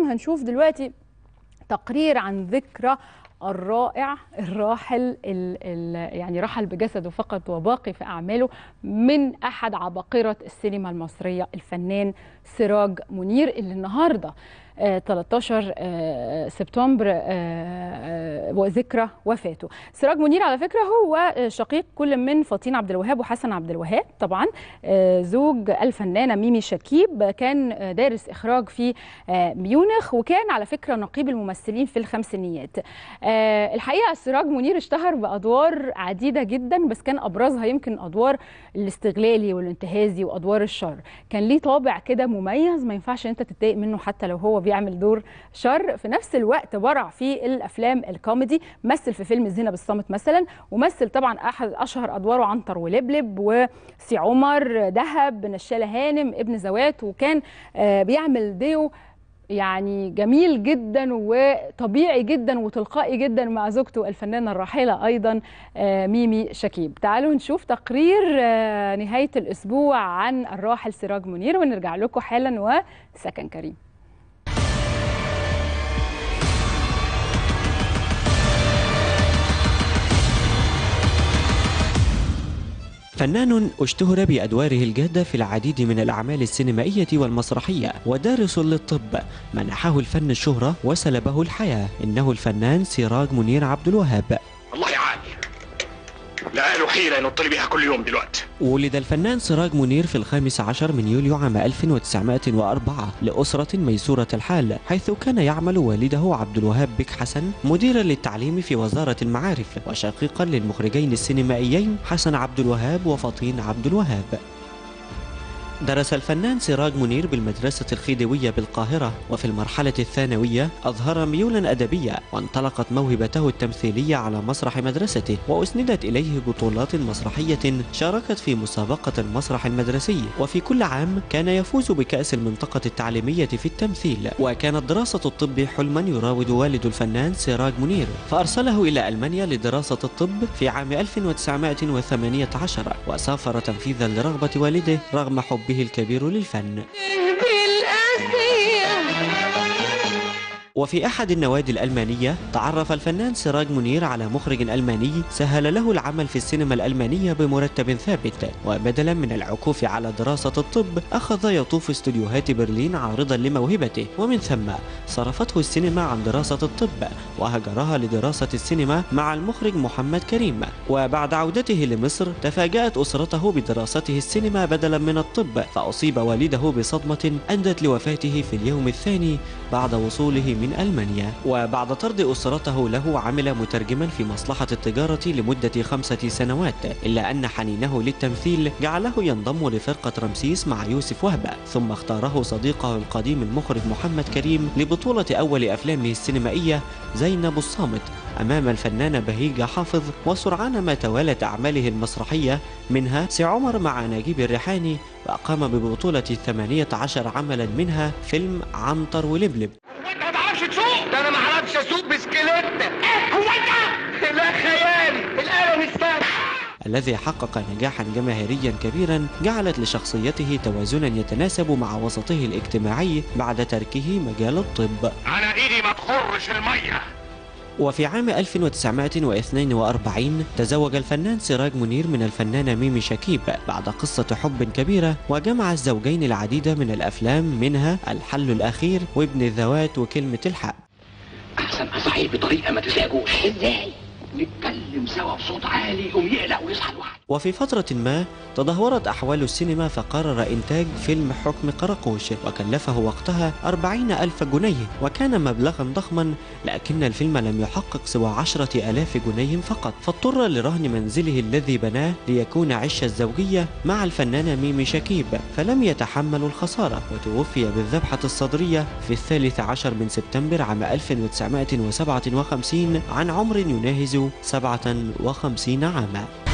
هنشوف دلوقتي تقرير عن ذكرى الرائع الراحل ال ال يعني رحل بجسده فقط وباقي في أعماله من أحد عباقرة السينما المصرية الفنان سراج منير اللي النهارده آه 13 آه سبتمبر آه وذكرى وفاته سراج منير على فكرة هو شقيق كل من فطين عبد الوهاب وحسن عبد الوهاب طبعا زوج الفنانة ميمي شكيب كان دارس إخراج في ميونخ وكان على فكرة نقيب الممثلين في الخمسينيات الحقيقة سراج منير اشتهر بأدوار عديدة جدا بس كان أبرزها يمكن أدوار الاستغلالي والانتهازي وأدوار الشر كان ليه طابع كده مميز ما ينفعش انت تتضايق منه حتى لو هو بيعمل دور شر في نفس الوقت برع في الافلام الكوميدي مثل في فيلم زينب الصامت مثلا ومثل طبعا احد اشهر ادواره عنتر ولبلب وسي عمر دهب نشاله هانم ابن زوات وكان بيعمل ديو يعني جميل جدا وطبيعي جدا وتلقائي جدا مع زوجته الفنانه الراحله ايضا ميمي شكيب تعالوا نشوف تقرير نهايه الاسبوع عن الراحل سراج منير ونرجع لكم حالا وسكن كريم فنان اشتهر بأدواره الجادة في العديد من الأعمال السينمائية والمسرحية ودارس للطب منحه الفن الشهرة وسلبه الحياة إنه الفنان سراج منير عبد الوهاب الله يعاني لا له حيلة ينط لي بيها كل يوم دلوقتي ولد الفنان سراج منير في الخامس عشر من يوليو عام 1904 لأسرة ميسورة الحال حيث كان يعمل والده عبد الوهاب بك حسن مديرا للتعليم في وزارة المعارف وشقيقا للمخرجين السينمائيين حسن عبد الوهاب وفطين عبد الوهاب درس الفنان سراج منير بالمدرسة الخيدوية بالقاهرة وفي المرحلة الثانوية أظهر ميولا أدبية وانطلقت موهبته التمثيلية على مسرح مدرسته وأسندت إليه بطولات مسرحية شاركت في مسابقة المسرح المدرسي وفي كل عام كان يفوز بكأس المنطقة التعليمية في التمثيل وكانت دراسة الطب حلما يراود والد الفنان سراج منير فأرسله إلى ألمانيا لدراسة الطب في عام 1918 وسافر تنفيذا لرغبة والده رغم حب حبه الكبير للفن وفي أحد النوادي الألمانية تعرف الفنان سراج منير على مخرج ألماني سهل له العمل في السينما الألمانية بمرتب ثابت وبدلا من العكوف على دراسة الطب أخذ يطوف استوديوهات برلين عارضا لموهبته ومن ثم صرفته السينما عن دراسة الطب وهجرها لدراسة السينما مع المخرج محمد كريم وبعد عودته لمصر تفاجأت أسرته بدراسته السينما بدلا من الطب فأصيب والده بصدمة أدت لوفاته في اليوم الثاني بعد وصوله من من ألمانيا وبعد طرد أسرته له عمل مترجما في مصلحة التجارة لمدة خمسة سنوات إلا أن حنينه للتمثيل جعله ينضم لفرقة رمسيس مع يوسف وهبة ثم اختاره صديقه القديم المخرج محمد كريم لبطولة أول أفلامه السينمائية زينب الصامت أمام الفنانة بهيجة حافظ وسرعان ما توالت أعماله المسرحية منها سي عمر مع نجيب الريحاني وقام ببطولة 18 عملا منها فيلم عنتر ولبلب وانت ما تعرفش تسوق ده انا ما اعرفش اسوق بسكليت ايه هو انت لا خيالي الآلة مش الذي حقق نجاحا جماهيريا كبيرا جعلت لشخصيته توازنا يتناسب مع وسطه الاجتماعي بعد تركه مجال الطب انا ايدي ما تخرش الميه وفي عام 1942 تزوج الفنان سراج منير من الفنانة ميمي شكيب بعد قصة حب كبيرة وجمع الزوجين العديد من الأفلام منها الحل الأخير وابن الذوات وكلمة الحق احسن اصحيه بطريقه ما تزعجوش ازاي نتكلم سوا بصوت عالي يقوم يقلق ويصحى لوحده وفي فترة ما تدهورت أحوال السينما فقرر إنتاج فيلم حكم قراقوش وكلفه وقتها أربعين ألف جنيه وكان مبلغا ضخما لكن الفيلم لم يحقق سوى عشرة ألاف جنيه فقط فاضطر لرهن منزله الذي بناه ليكون عش الزوجية مع الفنانة ميمي شكيب فلم يتحمل الخسارة وتوفي بالذبحة الصدرية في الثالث عشر من سبتمبر عام 1957 عن عمر يناهز 57 عاما